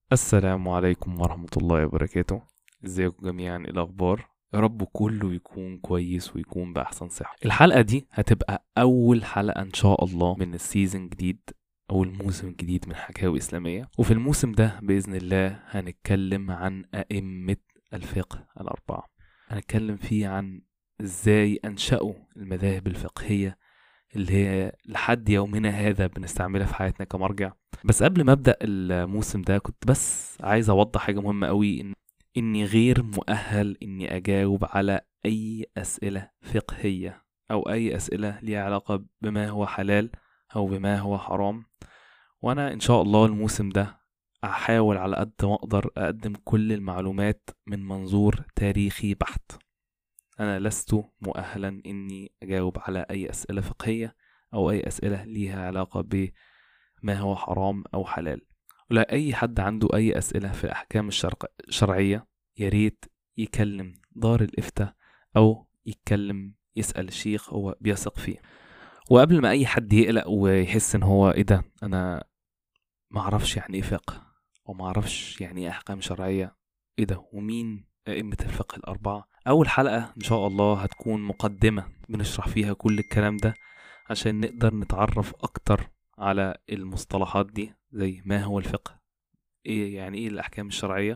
السلام عليكم ورحمة الله وبركاته ازيكم جميعا إيه الأخبار يا رب كله يكون كويس ويكون بأحسن صحة الحلقة دي هتبقى أول حلقة إن شاء الله من السيزون جديد أو الموسم الجديد من حكاوي إسلامية وفي الموسم ده بإذن الله هنتكلم عن أئمة الفقه الأربعة هنتكلم فيه عن إزاي أنشأوا المذاهب الفقهية اللي هي لحد يومنا هذا بنستعملها في حياتنا كمرجع بس قبل ما ابدا الموسم ده كنت بس عايز اوضح حاجه مهمه قوي ان اني غير مؤهل اني اجاوب على اي اسئله فقهيه او اي اسئله ليها علاقه بما هو حلال او بما هو حرام وانا ان شاء الله الموسم ده هحاول على قد ما اقدر اقدم كل المعلومات من منظور تاريخي بحت انا لست مؤهلا اني اجاوب على اي اسئله فقهيه او اي اسئله ليها علاقه بما هو حرام او حلال ولا اي حد عنده اي اسئله في الاحكام الشرق- الشرعيه يا ريت يكلم دار الافتاء او يتكلم يسال الشيخ هو بيثق فيه وقبل ما اي حد يقلق ويحس ان هو ايه ده انا ما اعرفش يعني ايه فقه وما اعرفش يعني ايه احكام شرعيه ايه ده ومين ائمه الفقه الاربعه اول حلقه ان شاء الله هتكون مقدمه بنشرح فيها كل الكلام ده عشان نقدر نتعرف اكتر على المصطلحات دي زي ما هو الفقه ايه يعني ايه الاحكام الشرعيه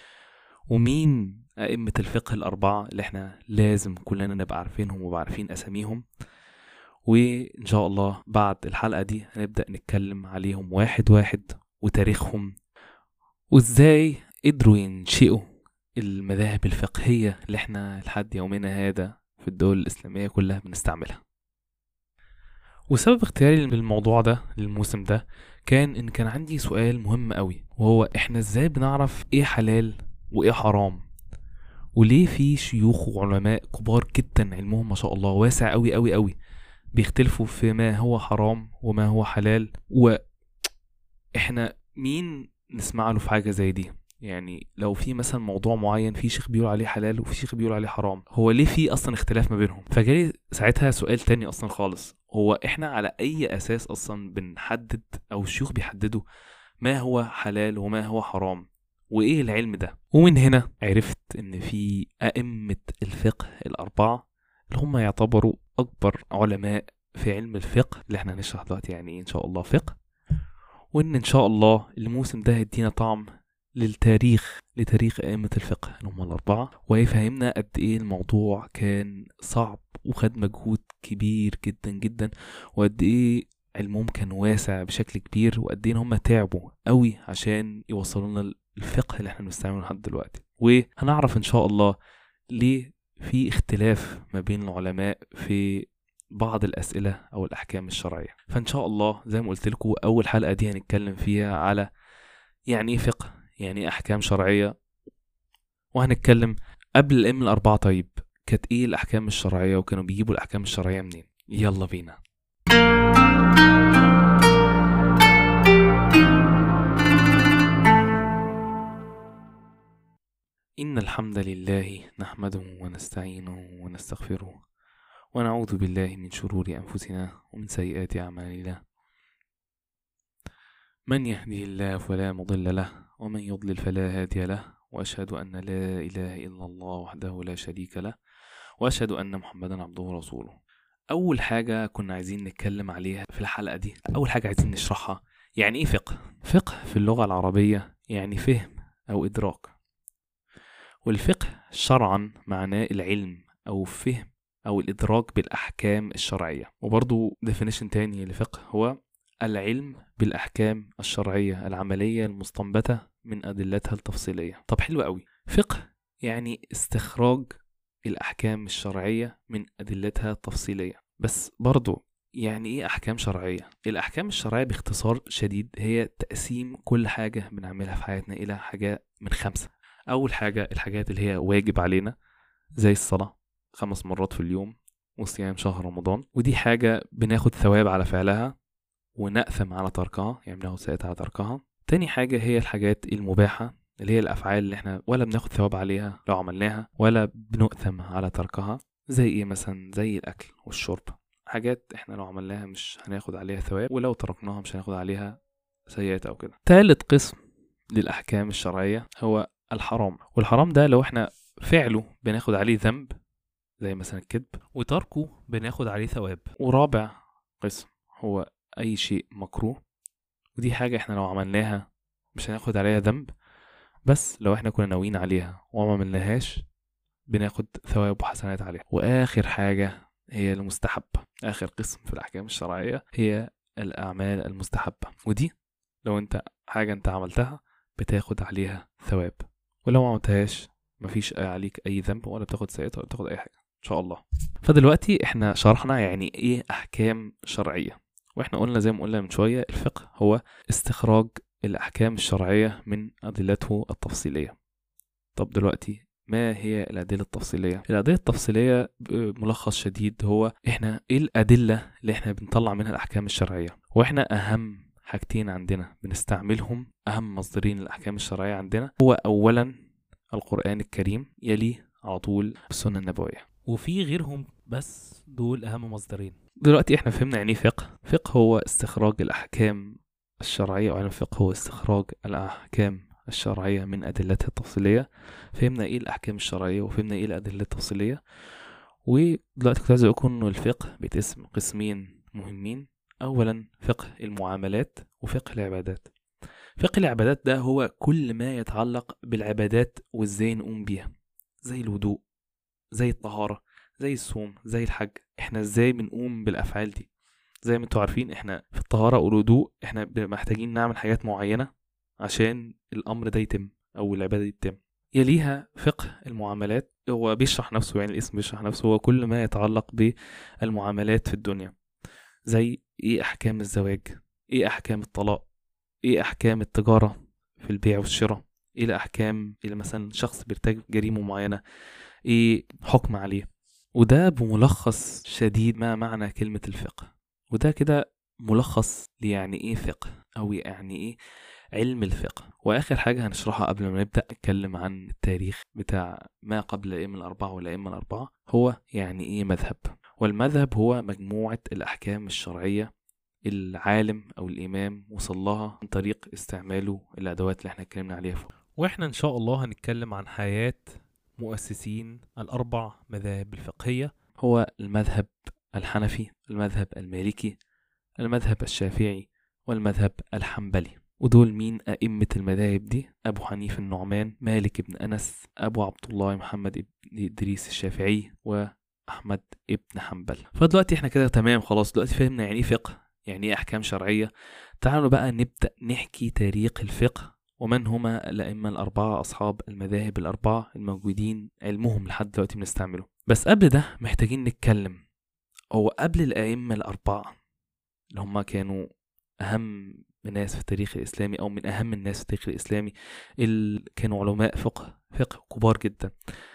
ومين ائمه الفقه الاربعه اللي احنا لازم كلنا نبقى عارفينهم وبقى عارفين اساميهم وان شاء الله بعد الحلقه دي هنبدا نتكلم عليهم واحد واحد وتاريخهم وازاي قدروا ينشئوا المذاهب الفقهيه اللي احنا لحد يومنا هذا في الدول الاسلاميه كلها بنستعملها وسبب اختياري للموضوع ده للموسم ده كان ان كان عندي سؤال مهم قوي وهو احنا ازاي بنعرف ايه حلال وايه حرام وليه في شيوخ وعلماء كبار جدا علمهم ما شاء الله واسع قوي قوي قوي بيختلفوا في ما هو حرام وما هو حلال واحنا مين نسمع له في حاجه زي دي يعني لو في مثلا موضوع معين في شيخ بيقول عليه حلال وفي شيخ بيقول عليه حرام هو ليه في اصلا اختلاف ما بينهم فجالي ساعتها سؤال تاني اصلا خالص هو احنا على اي اساس اصلا بنحدد او الشيوخ بيحددوا ما هو حلال وما هو حرام وايه العلم ده ومن هنا عرفت ان في ائمه الفقه الاربعه اللي هم يعتبروا اكبر علماء في علم الفقه اللي احنا هنشرح دلوقتي يعني ايه ان شاء الله فقه وان ان شاء الله الموسم ده هيدينا طعم للتاريخ لتاريخ أئمة الفقه اللي هم الأربعة وهيفهمنا قد إيه الموضوع كان صعب وخد مجهود كبير جدا جدا وقد إيه علمهم كان واسع بشكل كبير وقد إيه إن هم تعبوا قوي عشان يوصلوا لنا الفقه اللي احنا بنستعمله لحد دلوقتي وهنعرف إن شاء الله ليه في اختلاف ما بين العلماء في بعض الأسئلة أو الأحكام الشرعية فإن شاء الله زي ما قلت لكم أول حلقة دي هنتكلم فيها على يعني إيه فقه يعني إيه أحكام شرعية وهنتكلم قبل الأئمة الأربعة طيب كانت إيه الأحكام الشرعية وكانوا بيجيبوا الأحكام الشرعية منين يلا بينا إن الحمد لله نحمده ونستعينه ونستغفره ونعوذ بالله من شرور أنفسنا ومن سيئات أعمالنا من يهده الله فلا مضل له ومن يضلل فلا هادي له وأشهد أن لا إله إلا الله وحده لا شريك له وأشهد أن محمدا عبده ورسوله أول حاجة كنا عايزين نتكلم عليها في الحلقة دي أول حاجة عايزين نشرحها يعني إيه فقه؟ فقه في اللغة العربية يعني فهم أو إدراك والفقه شرعا معناه العلم أو فهم أو الإدراك بالأحكام الشرعية وبرضو definition تاني لفقه هو العلم بالأحكام الشرعية العملية المستنبتة من أدلتها التفصيلية طب حلو قوي فقه يعني استخراج الأحكام الشرعية من أدلتها التفصيلية بس برضو يعني إيه أحكام شرعية؟ الأحكام الشرعية باختصار شديد هي تقسيم كل حاجة بنعملها في حياتنا إلى حاجات من خمسة أول حاجة الحاجات اللي هي واجب علينا زي الصلاة خمس مرات في اليوم وصيام شهر رمضان ودي حاجة بناخد ثواب على فعلها ونأثم على تركها يعني بناخد ساعتها على تركها تاني حاجة هي الحاجات المباحة اللي هي الأفعال اللي احنا ولا بناخد ثواب عليها لو عملناها ولا بنؤثم على تركها زي ايه مثلا زي الأكل والشرب حاجات احنا لو عملناها مش هناخد عليها ثواب ولو تركناها مش هناخد عليها سيئات أو كده تالت قسم للأحكام الشرعية هو الحرام والحرام ده لو احنا فعله بناخد عليه ذنب زي مثلا الكذب وتركه بناخد عليه ثواب ورابع قسم هو أي شيء مكروه ودي حاجة احنا لو عملناها مش هناخد عليها ذنب بس لو احنا كنا ناويين عليها وما عملناهاش بناخد ثواب وحسنات عليها واخر حاجة هي المستحبة اخر قسم في الاحكام الشرعية هي الاعمال المستحبة ودي لو انت حاجة انت عملتها بتاخد عليها ثواب ولو ما عملتهاش مفيش عليك اي ذنب ولا بتاخد سيئات ولا بتاخد اي حاجة ان شاء الله فدلوقتي احنا شرحنا يعني ايه احكام شرعية واحنا قلنا زي ما قلنا من شوية الفقه هو استخراج الأحكام الشرعية من أدلته التفصيلية طب دلوقتي ما هي الأدلة التفصيلية؟ الأدلة التفصيلية بملخص شديد هو إحنا إيه الأدلة اللي إحنا بنطلع منها الأحكام الشرعية؟ وإحنا أهم حاجتين عندنا بنستعملهم أهم مصدرين الأحكام الشرعية عندنا هو أولا القرآن الكريم يليه على طول السنة النبوية وفي غيرهم بس دول اهم مصدرين دلوقتي احنا فهمنا يعني ايه فقه فقه هو استخراج الأحكام الشرعية وعلم الفقه هو استخراج الأحكام الشرعية من أدلتها التفصيلية فهمنا إيه الأحكام الشرعية وفهمنا إيه الأدلة التفصيلية ودلوقتي كنت عايز أقول إنه الفقه بيتقسم قسمين مهمين أولا فقه المعاملات وفقه العبادات فقه العبادات ده هو كل ما يتعلق بالعبادات وإزاي نقوم بيها زي الوضوء زي الطهارة زي الصوم زي الحج احنا ازاي بنقوم بالأفعال دي زي ما انتوا عارفين احنا في الطهارة والوضوء احنا محتاجين نعمل حاجات معينة عشان الأمر ده يتم أو العبادة دي تتم يليها فقه المعاملات هو بيشرح نفسه يعني الاسم بيشرح نفسه هو كل ما يتعلق بالمعاملات في الدنيا زي ايه أحكام الزواج ايه أحكام الطلاق ايه أحكام التجارة في البيع والشراء ايه الأحكام اللي مثلا شخص بيرتكب جريمة معينة ايه حكم عليه وده بملخص شديد ما معنى كلمة الفقه وده كده ملخص ليعني ايه فقه او يعني ايه علم الفقه واخر حاجة هنشرحها قبل ما نبدأ نتكلم عن التاريخ بتاع ما قبل الائمة الاربعة والائمة الاربعة هو يعني ايه مذهب والمذهب هو مجموعة الاحكام الشرعية العالم او الامام وصل لها عن طريق استعماله الادوات اللي احنا اتكلمنا عليها فوق واحنا ان شاء الله هنتكلم عن حياة مؤسسين الاربع مذاهب الفقهية هو المذهب الحنفي المذهب المالكي المذهب الشافعي والمذهب الحنبلي ودول مين أئمة المذاهب دي أبو حنيفة النعمان مالك بن أنس أبو عبد الله محمد بن إدريس الشافعي وأحمد ابن حنبل فدلوقتي احنا كده تمام خلاص دلوقتي فهمنا يعني ايه فقه يعني ايه أحكام شرعية تعالوا بقى نبدأ نحكي تاريخ الفقه ومن هما الأئمة الأربعة أصحاب المذاهب الأربعة الموجودين علمهم لحد دلوقتي بنستعمله بس قبل ده محتاجين نتكلم هو قبل الأئمة الأربعة اللي هما كانوا أهم ناس في التاريخ الإسلامي أو من أهم الناس في التاريخ الإسلامي اللي كانوا علماء فقه فقه كبار جدا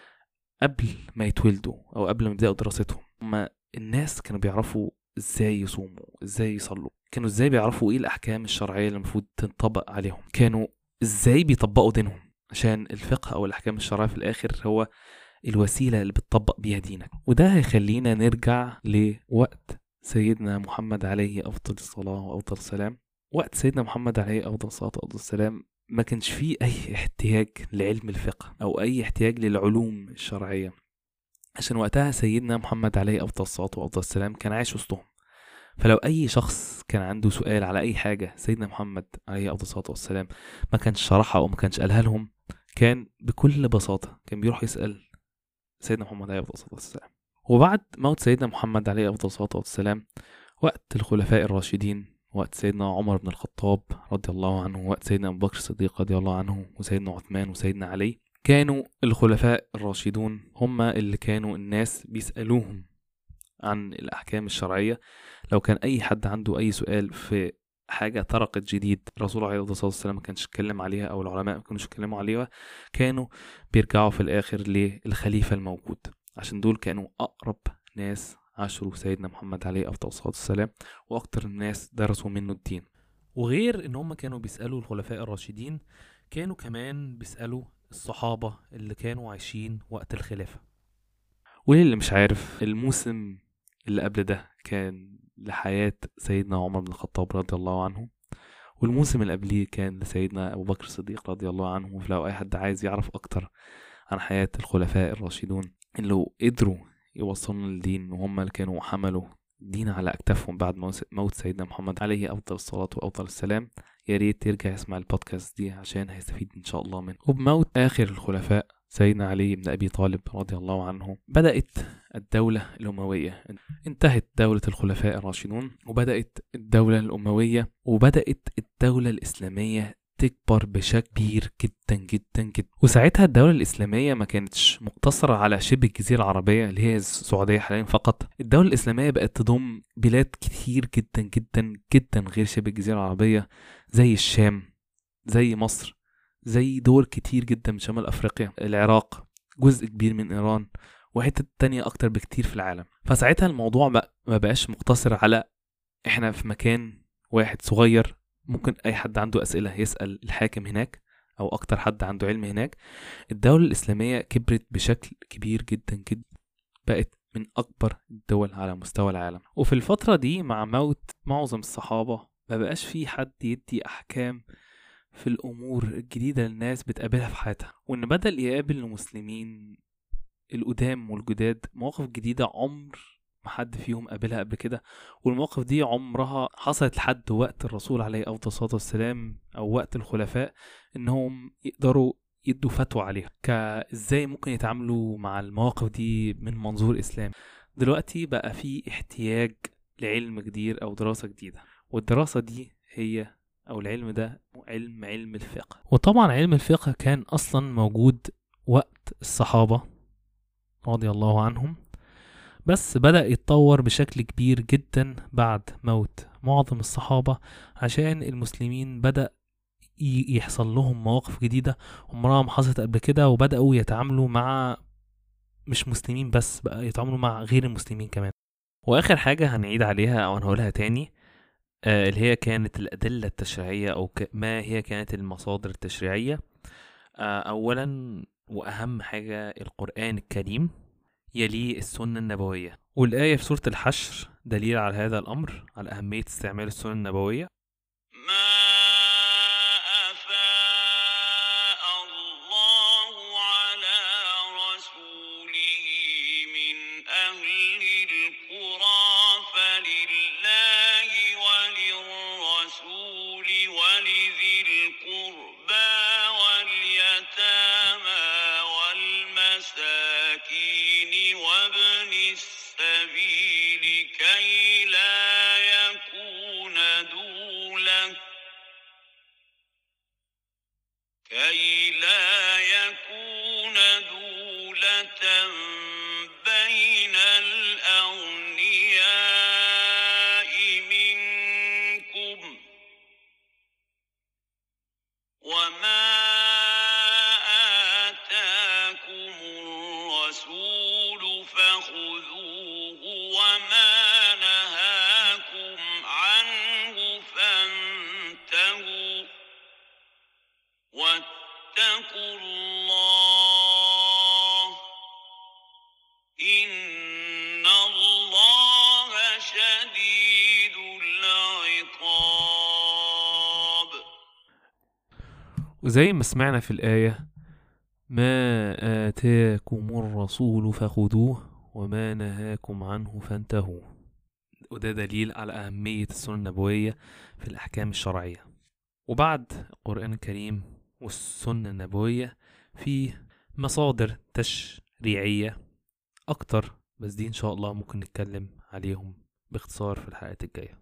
قبل ما يتولدوا أو قبل ما يبدأوا دراستهم هما الناس كانوا بيعرفوا ازاي يصوموا ازاي يصلوا كانوا ازاي بيعرفوا ايه الاحكام الشرعيه اللي المفروض تنطبق عليهم كانوا ازاي بيطبقوا دينهم عشان الفقه او الاحكام الشرعيه في الاخر هو الوسيله اللي بتطبق بيها دينك وده هيخلينا نرجع لوقت سيدنا محمد عليه افضل الصلاه وافضل السلام وقت سيدنا محمد عليه افضل الصلاه وافضل السلام ما كانش فيه اي احتياج لعلم الفقه او اي احتياج للعلوم الشرعيه عشان وقتها سيدنا محمد عليه افضل الصلاه وافضل السلام كان عايش وسطهم فلو اي شخص كان عنده سؤال على اي حاجه سيدنا محمد عليه افضل الصلاه والسلام ما كانش شرحها او ما كانش قالها لهم كان بكل بساطه كان بيروح يسال سيدنا محمد عليه افضل الصلاه والسلام وبعد موت سيدنا محمد عليه افضل الصلاه والسلام وقت الخلفاء الراشدين وقت سيدنا عمر بن الخطاب رضي الله عنه وقت سيدنا ابو بكر الصديق رضي الله عنه وسيدنا عثمان وسيدنا علي كانوا الخلفاء الراشدون هم اللي كانوا الناس بيسألوهم عن الأحكام الشرعية لو كان أي حد عنده أي سؤال في حاجة طرقت جديد الرسول عليه الصلاة والسلام ما كانش اتكلم عليها أو العلماء ما كانوش اتكلموا عليها كانوا بيرجعوا في الآخر للخليفة الموجود عشان دول كانوا أقرب ناس عاشروا سيدنا محمد عليه أفضل الصلاة والسلام وأكتر الناس درسوا منه الدين وغير ان هم كانوا بيسالوا الخلفاء الراشدين كانوا كمان بيسالوا الصحابه اللي كانوا عايشين وقت الخلافه وللي مش عارف الموسم اللي قبل ده كان لحياة سيدنا عمر بن الخطاب رضي الله عنه والموسم اللي قبليه كان لسيدنا أبو بكر الصديق رضي الله عنه ولو أي حد عايز يعرف أكتر عن حياة الخلفاء الراشدون اللي قدروا يوصلوا للدين وهم اللي كانوا حملوا الدين على أكتافهم بعد موس- موت سيدنا محمد عليه أفضل الصلاة وأفضل السلام يا ريت يرجع يسمع البودكاست دي عشان هيستفيد إن شاء الله منه وبموت آخر الخلفاء سيدنا علي بن أبي طالب رضي الله عنه بدأت الدولة الأموية انتهت دولة الخلفاء الراشدون وبدأت الدولة الأموية وبدأت الدولة الإسلامية تكبر بشكل كبير جدا جدا جدا وساعتها الدولة الإسلامية ما كانتش مقتصرة على شبه الجزيرة العربية اللي هي السعودية حاليا فقط الدولة الإسلامية بقت تضم بلاد كتير جدا جدا جدا غير شبه الجزيرة العربية زي الشام زي مصر زي دول كتير جدا من شمال أفريقيا العراق جزء كبير من إيران وحتة تانية أكتر بكتير في العالم فساعتها الموضوع بقى ما بقاش مقتصر على إحنا في مكان واحد صغير ممكن أي حد عنده أسئلة يسأل الحاكم هناك أو أكتر حد عنده علم هناك الدولة الإسلامية كبرت بشكل كبير جدا جدا بقت من أكبر الدول على مستوى العالم وفي الفترة دي مع موت معظم الصحابة ما بقاش في حد يدي أحكام في الأمور الجديدة اللي الناس بتقابلها في حياتها وإن بدأ يقابل المسلمين القدام والجداد مواقف جديدة عمر ما حد فيهم قابلها قبل كده والمواقف دي عمرها حصلت لحد وقت الرسول عليه أفضل الصلاة والسلام أو وقت الخلفاء إنهم يقدروا يدوا فتوى عليها كإزاي ممكن يتعاملوا مع المواقف دي من منظور إسلامي دلوقتي بقى في احتياج لعلم جديد أو دراسة جديدة والدراسة دي هي أو العلم ده علم علم الفقه وطبعا علم الفقه كان أصلا موجود وقت الصحابة رضي الله عنهم بس بدأ يتطور بشكل كبير جدا بعد موت معظم الصحابة عشان المسلمين بدأ ي- يحصل لهم مواقف جديدة عمرها ما حصلت قبل كده وبدأوا يتعاملوا مع مش مسلمين بس بقى يتعاملوا مع غير المسلمين كمان وآخر حاجة هنعيد عليها أو هنقولها تاني آه، اللي هي كانت الأدلة التشريعية أو ك- ما هي كانت المصادر التشريعية آه، أولا وأهم حاجة القرآن الكريم يليه السنة النبوية والآية في سورة الحشر دليل على هذا الأمر على أهمية استعمال السنة النبوية ما أفاء الله على رسوله من أهل القرى فلله وللرسول ولذي القربى واليتامى والمساكين وابن السبيل كي لا يكون دولة كي لا يكون دولة بين الأغنياء منكم وما آتاكم الرسول فخذوه وما نهاكم عنه فانتهوا واتقوا الله إن الله شديد العقاب وزي ما سمعنا في الآية ما آتاكم الرسول فخذوه وما نهاكم عنه فانتهوا وده دليل على أهمية السنة النبوية في الأحكام الشرعية وبعد القرآن الكريم والسنة النبوية في مصادر تشريعية أكتر بس دي إن شاء الله ممكن نتكلم عليهم باختصار في الحلقات الجاية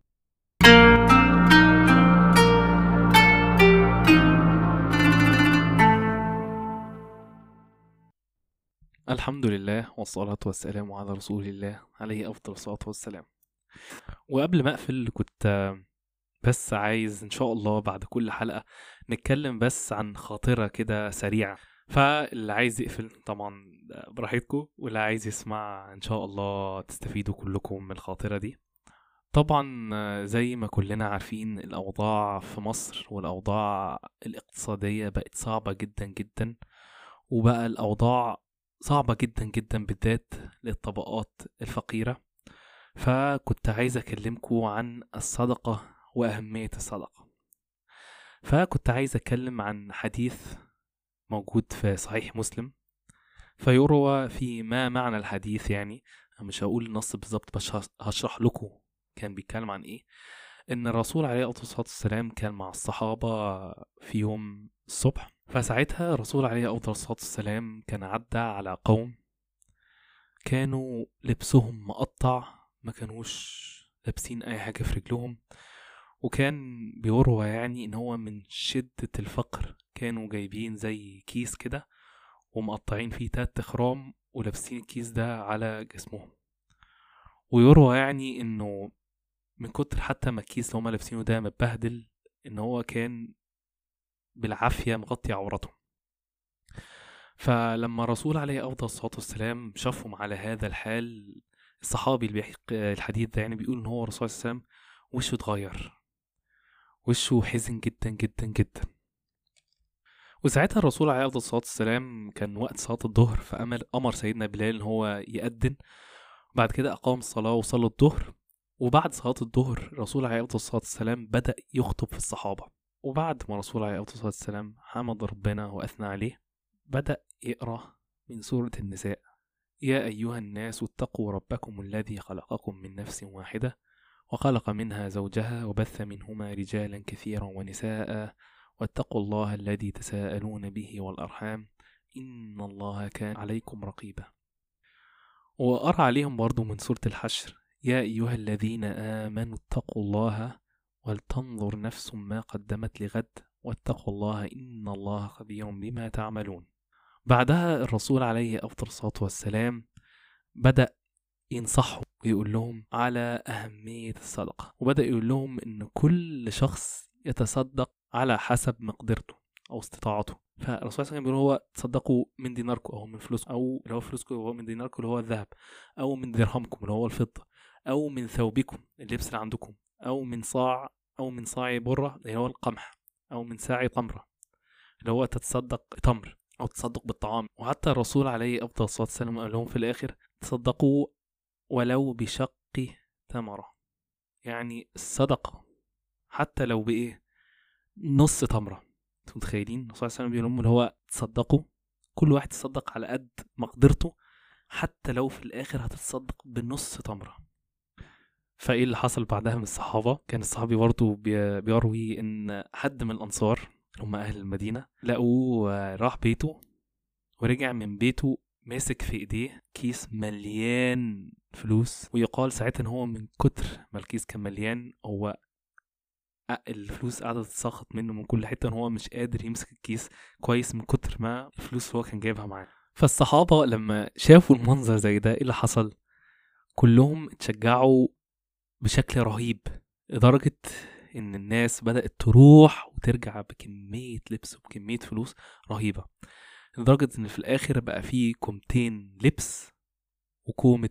الحمد لله والصلاة والسلام على رسول الله عليه أفضل الصلاة والسلام وقبل ما أقفل كنت بس عايز إن شاء الله بعد كل حلقة نتكلم بس عن خاطرة كده سريعة فاللي عايز يقفل طبعا براحتكم واللي عايز يسمع إن شاء الله تستفيدوا كلكم من الخاطرة دي طبعا زي ما كلنا عارفين الأوضاع في مصر والأوضاع الاقتصادية بقت صعبة جدا جدا وبقى الأوضاع صعبة جدا جدا بالذات للطبقات الفقيرة فكنت عايز أكلمكم عن الصدقة وأهمية الصدقة فكنت عايز اتكلم عن حديث موجود في صحيح مسلم فيروى في ما معنى الحديث يعني أنا مش هقول النص بالظبط بس هش- هشرح لكم كان بيتكلم عن ايه ان الرسول عليه الصلاه والسلام كان مع الصحابه في يوم الصبح فساعتها الرسول عليه افضل الصلاه والسلام كان عدى على قوم كانوا لبسهم مقطع ما كانوش لابسين اي حاجه في رجلهم وكان بيروى يعني ان هو من شده الفقر كانوا جايبين زي كيس كده ومقطعين فيه تلات خرام ولابسين الكيس ده على جسمهم ويروى يعني انه من كتر حتى ما الكيس اللي هما لابسينه ده متبهدل ان هو كان بالعافية مغطي عورتهم فلما الرسول عليه أفضل الصلاة والسلام شافهم على هذا الحال الصحابي اللي بيحكي الحديث ده يعني بيقول إن هو الرسول صلى الله عليه وسلم وشه اتغير وشه حزن جدا جدا جدا وساعتها الرسول عليه أفضل الصلاة والسلام كان وقت صلاة الظهر فأمر أمر سيدنا بلال إن هو يأذن بعد كده أقام الصلاة وصلى الظهر وبعد صلاة الظهر الرسول عليه أفضل الصلاة والسلام بدأ يخطب في الصحابة وبعد ما الرسول عليه أفضل الصلاة والسلام حمد ربنا وأثنى عليه بدأ يقرأ من سورة النساء يا أيها الناس اتقوا ربكم الذي خلقكم من نفس واحدة وخلق منها زوجها وبث منهما رجالا كثيرا ونساء واتقوا الله الذي تساءلون به والأرحام إن الله كان عليكم رقيبا وأرى عليهم برضو من سورة الحشر يا أيها الذين آمنوا اتقوا الله ولتنظر نفس ما قدمت لغد واتقوا الله إن الله خبير بما تعملون بعدها الرسول عليه أفضل الصلاة والسلام بدأ ينصحهم ويقول لهم على أهمية الصدقة وبدأ يقول لهم إن كل شخص يتصدق على حسب مقدرته أو استطاعته فالرسول صلى الله عليه وسلم بيقول هو تصدقوا من ديناركم أو من فلوسكم أو اللي هو فلوسكم اللي هو من ديناركم اللي هو الذهب أو من درهمكم اللي هو الفضة أو من ثوبكم اللبس اللي عندكم أو من صاع أو من صاع برة اللي هو القمح أو من ساع تمرة اللي هو تتصدق تمر أو تصدق بالطعام وحتى الرسول عليه أفضل الصلاة والسلام قال لهم في الآخر تصدقوا ولو بشق تمرة يعني الصدقة حتى لو بإيه نص تمرة انتوا متخيلين الرسول صلى الله عليه وسلم بيقول لهم اللي هو تصدقوا كل واحد يتصدق على قد مقدرته حتى لو في الآخر هتتصدق بنص تمرة فايه اللي حصل بعدها من الصحابه كان الصحابي برضه بي- بيروي ان حد من الانصار اللي هم اهل المدينه لقوه آه، راح بيته ورجع من بيته ماسك في ايديه كيس مليان فلوس ويقال ساعتها ان هو من كتر ما الكيس كان مليان هو أ- الفلوس قاعدة تتساقط منه من كل حتة ان هو مش قادر يمسك الكيس كويس من كتر ما الفلوس اللي هو كان جايبها معاه فالصحابة لما شافوا المنظر زي ده ايه اللي حصل كلهم اتشجعوا بشكل رهيب لدرجة إن الناس بدأت تروح وترجع بكمية لبس وبكمية فلوس رهيبة لدرجة إن في الآخر بقى فيه كومتين لبس وكومة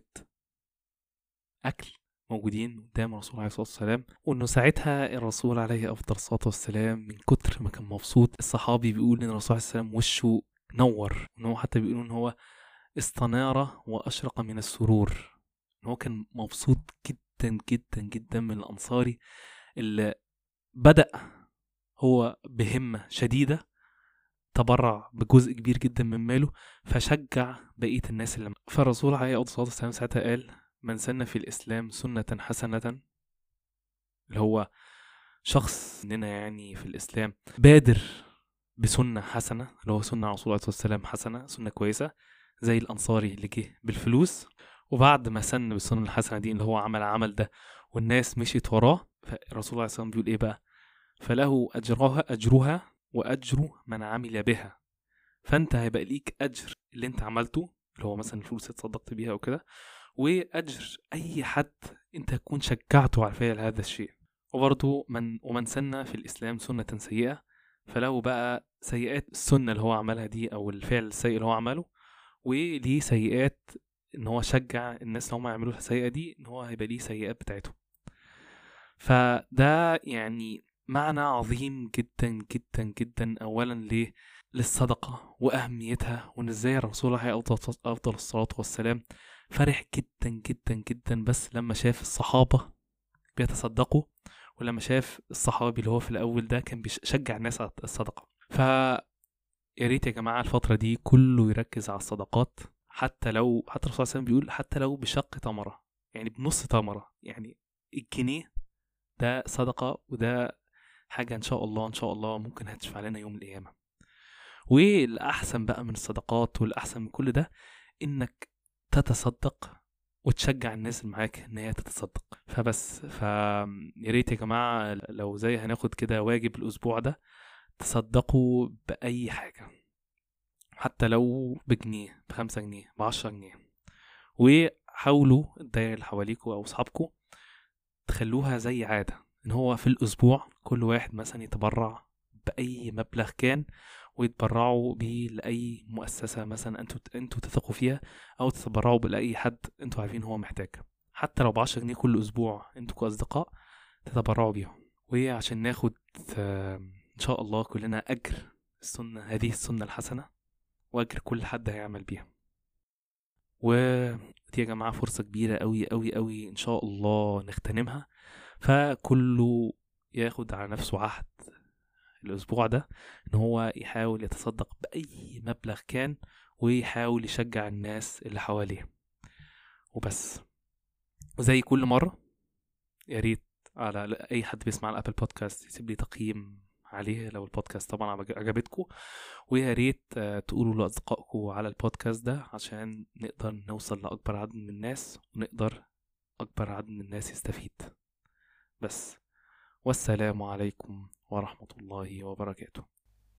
أكل موجودين قدام الرسول عليه الصلاة والسلام وإنه ساعتها الرسول عليه أفضل الصلاة والسلام من كتر ما كان مبسوط الصحابي بيقول إن الرسول عليه الصلاة والسلام وشه نور إن هو حتى بيقولوا إن هو استنار وأشرق من السرور إن هو كان مبسوط جدا جدا جدا من الأنصاري اللي بدأ هو بهمة شديدة تبرع بجزء كبير جدا من ماله فشجع بقية الناس اللي فالرسول عليه الصلاة والسلام ساعتها قال من سن في الإسلام سنة حسنة اللي هو شخص مننا يعني في الإسلام بادر بسنة حسنة اللي هو سنة على الرسول عليه الصلاة والسلام حسنة سنة كويسة زي الأنصاري اللي جه بالفلوس وبعد ما سن بالسنة الحسنة دي اللي هو عمل العمل ده والناس مشيت وراه فالرسول عليه الصلاة والسلام بيقول إيه بقى فله أجرها أجرها وأجر من عمل بها فأنت هيبقى ليك أجر اللي أنت عملته اللي هو مثلا الفلوس اللي اتصدقت بيها أو كده وأجر أي حد أنت تكون شجعته على فعل هذا الشيء وبرضه من ومن سن في الإسلام سنة سيئة فله بقى سيئات السنة اللي هو عملها دي أو الفعل السيء اللي هو عمله وليه سيئات ان هو شجع الناس اللي هم يعملوا السيئه دي ان هو هيبقى ليه سيئات بتاعتهم فده يعني معنى عظيم جدا جدا جدا اولا ليه للصدقه واهميتها وان ازاي الرسول عليه افضل افضل الصلاه والسلام فرح جدا جدا جدا بس لما شاف الصحابه بيتصدقوا ولما شاف الصحابي اللي هو في الاول ده كان بيشجع الناس على الصدقه ف يا ريت يا جماعه الفتره دي كله يركز على الصدقات حتى لو حتى الرسول صلى الله عليه وسلم بيقول حتى لو بشق تمره يعني بنص تمره يعني الجنيه ده صدقه وده حاجه ان شاء الله ان شاء الله ممكن هتشفع لنا يوم القيامه والاحسن بقى من الصدقات والاحسن من كل ده انك تتصدق وتشجع الناس اللي معاك ان هي تتصدق فبس ف يا ريت يا جماعه لو زي هناخد كده واجب الاسبوع ده تصدقوا باي حاجه حتى لو بجنيه بخمسة جنيه بعشرة جنيه وحاولوا الدايرة اللي حواليكوا أو أصحابكوا تخلوها زي عادة إن هو في الأسبوع كل واحد مثلا يتبرع بأي مبلغ كان ويتبرعوا بيه لأي مؤسسة مثلا انتوا انتوا تثقوا فيها أو تتبرعوا بأي حد انتوا عارفين هو محتاج حتى لو بعشرة جنيه كل أسبوع انتوا كأصدقاء تتبرعوا بيهم وعشان ناخد آه، إن شاء الله كلنا أجر السنة هذه السنة الحسنة وأجر كل حد هيعمل بيها ودي يا جماعة فرصة كبيرة أوي أوي أوي إن شاء الله نغتنمها فكله ياخد على نفسه عهد الأسبوع ده إن هو يحاول يتصدق بأي مبلغ كان ويحاول يشجع الناس اللي حواليه وبس وزي كل مرة يا ريت على أي حد بيسمع الأبل بودكاست يسيب لي تقييم عليه لو البودكاست طبعا عجب- عجبتكم ويا ريت آه، تقولوا لأصدقائكم على البودكاست ده عشان نقدر نوصل لأكبر عدد من الناس ونقدر أكبر عدد من الناس يستفيد بس والسلام عليكم ورحمة الله وبركاته